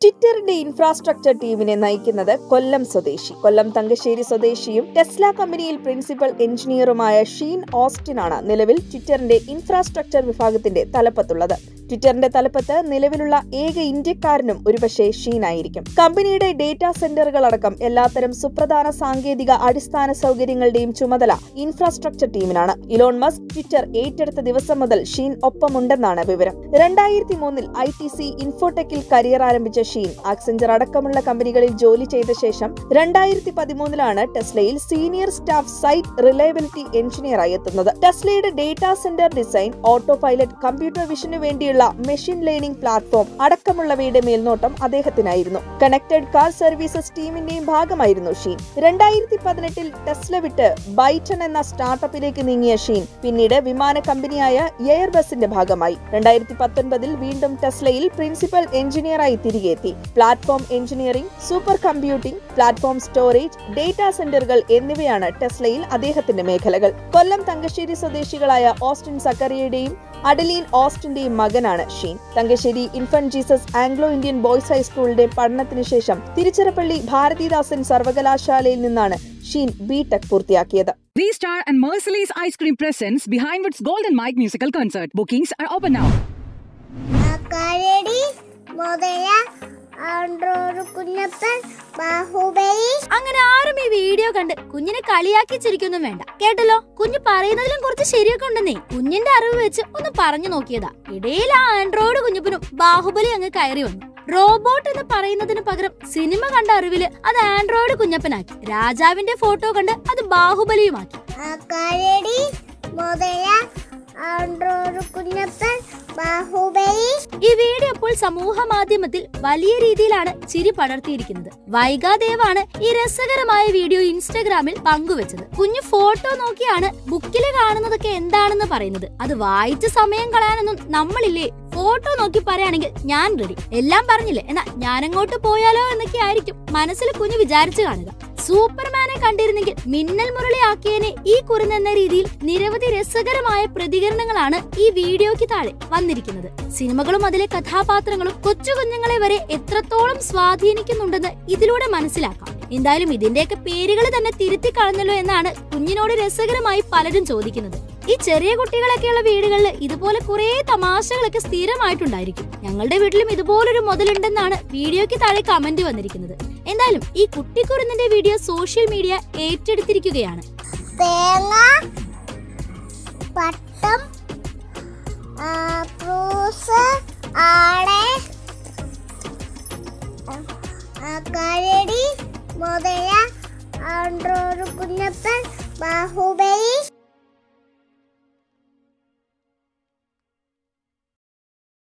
ട്വിറ്ററിന്റെ infrastructure ടീമിനെ നയിക്കുന്നത് കൊല്ലം സ്വദേശി കൊല്ലം തങ്കശ്ശേരി സ്വദേശിയും ടെസ്ല കമ്പനിയിൽ പ്രിൻസിപ്പൽ എഞ്ചിനീയറുമായ ഷീൻ ഓസ്റ്റിനാണ് നിലവിൽ ട്വിറ്ററിന്റെ ഇൻഫ്രാസ്ട്രക്ചർ വിഭാഗത്തിന്റെ തലപ്പത്തുള്ളത് ട്വിറ്ററിന്റെ തലപ്പത്ത് നിലവിലുള്ള ഏക ഇന്ത്യക്കാരനും ഒരുപക്ഷെ ഷീൻ ആയിരിക്കും കമ്പനിയുടെ ഡേറ്റാ സെന്ററുകൾ അടക്കം എല്ലാത്തരം സുപ്രധാന സാങ്കേതിക അടിസ്ഥാന സൗകര്യങ്ങളുടെയും ചുമതല ഇൻഫ്രാസ്ട്രക്ചർ ടീമിനാണ് ഇലോൺ മസ്ക് ട്വിറ്റർ ഏറ്റെടുത്ത ദിവസം മുതൽ ഷീൻ ഒപ്പമുണ്ടെന്നാണ് വിവരം രണ്ടായിരത്തി മൂന്നിൽ ഐ ടി സി ഇൻഫോടെക്കിൽ കരിയർ ആരംഭിച്ച ഷീൻ ആക്സെഞ്ചർ അടക്കമുള്ള കമ്പനികളിൽ ജോലി ചെയ്ത ശേഷം രണ്ടായിരത്തി പതിമൂന്നിലാണ് ടെസ്ലയിൽ സീനിയർ സ്റ്റാഫ് സൈറ്റ് റിലയബിലിറ്റി എഞ്ചിനീയറായി എത്തുന്നത് ടെസ്ലയുടെ data center design auto pilot computer വിഷനു വേണ്ടിയുള്ള മെഷീൻ ലേണിംഗ് പ്ലാറ്റ്ഫോം അടക്കമുള്ളവയുടെ മേൽനോട്ടം അദ്ദേഹത്തിനായിരുന്നു കണക്റ്റഡ് കാർ സർവീസസ് ടീമിന്റെയും ഭാഗമായിരുന്നു ഷീൻ രണ്ടായിരത്തി പതിനെട്ടിൽ ടെസ്ല വിട്ട് ബൈറ്റൺ എന്ന സ്റ്റാർട്ടപ്പിലേക്ക് നീങ്ങിയ ഷീൻ പിന്നീട് വിമാന കമ്പനിയായ എയർബസിന്റെ ഭാഗമായി രണ്ടായിരത്തി പത്തൊൻപതിൽ വീണ്ടും ടെസ്ലയിൽ പ്രിൻസിപ്പൽ എഞ്ചിനീയറായി തിരികെ എത്തി platform engineering super computing platform storage data സെന്ററുകൾ എന്നിവയാണ് ടെസ്ലയിൽ അദ്ദേഹത്തിന്റെ മേഖലകൾ കൊല്ലം തങ്കശ്ശേരി സ്വദേശികളായ ഓസ്റ്റിൻ സക്കറിയയുടെയും അഡലീൻ ഓസ്റ്റിന്റെയും മകനാണ് Sheen Thangassery Infant Jesus Anglo Indian boys ഹൈസ്കൂളിന്റെ പഠനത്തിന് ശേഷം തിരുച്ചിറപ്പള്ളി ഭാരതീദാസൻ സർവകലാശാലയിൽ നിന്നാണ് ഷീൻ ബി ടെക് പൂർത്തിയാക്കിയത് V Star and Merciless Ice Cream presents Behind Woods Golden Mike musical concert. Bookings are open now. കരടി മുതല ആൻഡ്രോട് കുഞ്ഞപ്പൻ ബാഹുബലി അങ്ങനെ ആരും ഈ വീഡിയോ കണ്ട് കുഞ്ഞിനെ കളിയാക്കി ചിരിക്കൊന്നും വേണ്ട കേട്ടല്ലോ കുഞ്ഞ് പറയുന്നതിലും കുറച്ച് ശരിയൊക്കെ ഉണ്ടെന്നേ കുഞ്ഞിന്റെ അറിവ് വെച്ച് ഒന്ന് പറഞ്ഞു നോക്കിയതാ ഇടയിൽ ആ ആൻഡ്രോയിഡ് കുഞ്ഞപ്പനും ബാഹുബലി അങ്ങ് കയറി വന്നു റോബോട്ട് എന്ന് പറയുന്നതിന് പകരം സിനിമ കണ്ട അറിവില് അത് ആൻഡ്രോയിഡ് കുഞ്ഞപ്പനാക്കി രാജാവിന്റെ ഫോട്ടോ കണ്ട് അത് ബാഹുബലിയുമാക്കി കരടി മുതല ആൻഡ്രോട് കുഞ്ഞപ്പൻ ബാഹുബലി ഈ വീഡിയോ ഇപ്പോൾ സമൂഹ മാധ്യമത്തിൽ വലിയ രീതിയിലാണ് ചിരി പടർത്തിയിരിക്കുന്നത് വൈകാദേവാണ് ഈ രസകരമായ വീഡിയോ ഇൻസ്റ്റഗ്രാമിൽ പങ്കുവച്ചത് കുഞ്ഞു ഫോട്ടോ നോക്കിയാണ് ബുക്കിൽ കാണുന്നതൊക്കെ എന്താണെന്ന് പറയുന്നത് അത് വായിച്ച് സമയം കളയാനൊന്നും നമ്മളില്ലേ ഫോട്ടോ നോക്കി പറയുകയാണെങ്കിൽ ഞാൻ റെഡി എല്ലാം പറഞ്ഞില്ലേ എന്നാ ഞാനങ്ങോട്ട് പോയാലോ എന്നൊക്കെ ആയിരിക്കും മനസ്സിൽ കുഞ്ഞു വിചാരിച്ചു കാണുക സൂപ്പർമാനെ കണ്ടിരുന്നെങ്കിൽ മിന്നൽ മുരളി ആക്കിയതിനെ ഈ കുറിനെന്ന രീതിയിൽ നിരവധി രസകരമായ പ്രതികരണങ്ങളാണ് ഈ വീഡിയോയ്ക്ക് താഴെ വന്നിരിക്കുന്നത് സിനിമകളും അതിലെ കഥാപാത്രങ്ങളും കൊച്ചു കുഞ്ഞുങ്ങളെ വരെ എത്രത്തോളം സ്വാധീനിക്കുന്നുണ്ടെന്ന് ഇതിലൂടെ മനസ്സിലാക്കാം എന്തായാലും ഇതിന്റെയൊക്കെ പേരുകൾ തന്നെ തിരുത്തി കളഞ്ഞല്ലോ എന്നാണ് കുഞ്ഞിനോട് രസകരമായി പലരും ചോദിക്കുന്നത് ഈ ചെറിയ കുട്ടികളൊക്കെയുള്ള വീടുകളിൽ ഇതുപോലെ കുറെ തമാശകളൊക്കെ സ്ഥിരമായിട്ടുണ്ടായിരിക്കും ഞങ്ങളുടെ വീട്ടിലും ഇതുപോലൊരു മുതലുണ്ടെന്നാണ് വീഡിയോയ്ക്ക് താഴെ കമന്റ് വന്നിരിക്കുന്നത് എന്തായാലും ഈ കുട്ടിക്കുറുന്നിന്റെ വീഡിയോ സോഷ്യൽ മീഡിയ ഏറ്റെടുത്തിരിക്കുകയാണ് തേങ്ങ പട്ടം ആ, ഫ്രൂട്ട്സ് ആടെ ആ, കരടി മുതല ആൻഡ്രോട് കുഞ്ഞപ്പൻ ബാഹുബലി